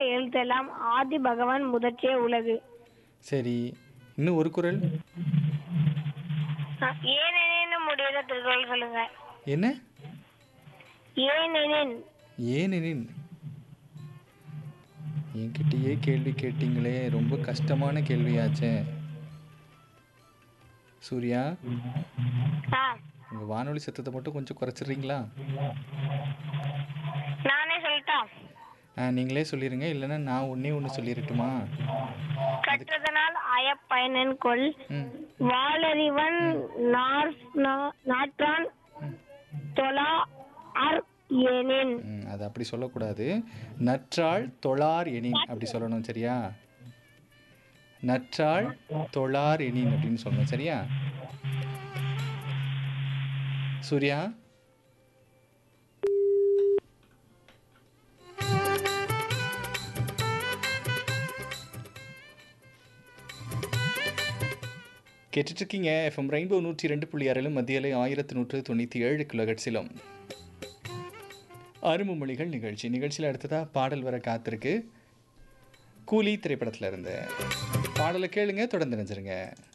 எழுத்தெல்லாம் ஆதி பகவான் முதற்றே உலகு சரி இன்னும் ஒரு குரல் ஆ, ஏனெனின்னு முடியாத திருக்குறள் சொல்லுங்க என்ன ஏனெனின் ஏனெனின் என்கிட்டயே கேள்வி கேட்டீங்களே ரொம்ப கஷ்டமான கேள்வியாச்சே சூர்யா ஆ உங்கள் வானொலி சத்தத்தை மட்டும் கொஞ்சம் குறைச்சிடுறீங்களா நானே சொல்லட்டா ஆ நீங்களே சொல்லிடுங்க இல்லைன்னா நான் ஒன்றே ஒன்று சொல்லிடட்டுமா கற்றதனால் அயப்பயனன் கொள் ம் வாளறிவன் நார் நா- நாற்றான் தொலா அர் ஏனென் ம், அது அப்படி சொல்லக்கூடாது நற்றாள் தொழார் எனின் அப்படி சொல்லணும் சரியா நற்றாள் தொழார் எனின் அப்படின்னு சொல்லணும் சரியா சூர்யா கேட்டுட்டு இருக்கீங்க எஃப்எம் ரெயின்போ நூற்றி ரெண்டு புள்ளி ஆறிலும் மத்தியிலே ஆயிரத்தி நூற்று தொண்ணூற்றி ஏழு கிலோகட்ஸிலும் அரும்பு மொழிகள் நிகழ்ச்சி நிகழ்ச்சியில் அடுத்ததா பாடல் வர காத்திருக்கு கூலி திரைப்படத்துல இருந்து பாடலை கேளுங்க தொடர்ந்து நினைச்சிருங்க